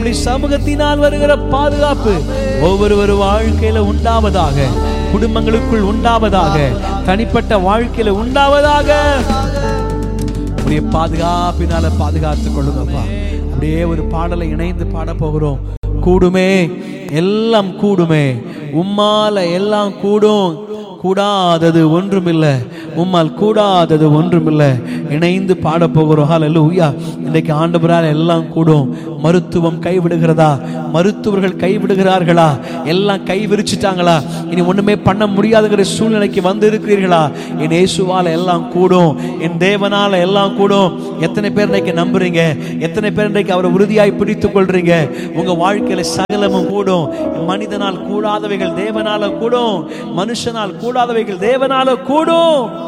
உம்முடைய சமூகத்தினால் வருகிற பாதுகாப்பு ஒவ்வொருவர் வாழ்க்கையில உண்டாவதாக குடும்பங்களுக்குள் உண்டாவதாக தனிப்பட்ட வாழ்க்கையில உண்டாவதாக உடைய பாதுகாப்பினால பாதுகாத்துக் கொள்ளுங்கப்பா அப்படியே ஒரு பாடலை இணைந்து பாட போகிறோம் கூடுமே எல்லாம் கூடுமே உம்மால எல்லாம் கூடும் கூடாதது ஒன்றுமில்லை உம்மால் கூடாதது ஒன்றுமில்லை இணைந்து பாட போகிறோம் ஹalleluya இன்றைக்கு ஆண்டவரால் எல்லாம் கூடும் மருத்துவம் கைவிடுகிறதா மருத்துவர்கள் கைவிடுகிறார்களா எல்லாம் கை விரிச்சிட்டாங்களா இனி ஒண்ணுமே பண்ண முடியாதுங்கிற சூழ்நிலைக்கு வந்து இருக்கிறீர்களா என் இயேசுவால எல்லாம் கூடும் என் தேவனால எல்லாம் கூடும் எத்தனை பேர் இன்னைக்கு நம்புறீங்க எத்தனை பேர் இன்றைக்கு அவரை உறுதியாய் பிடித்துக் கொள்றீங்க உங்க வாழ்க்கையில சகலமும் கூடும் மனிதனால் கூடாதவைகள் தேவனால கூடும் மனுஷனால் கூடாதவைகள் தேவனால கூடும்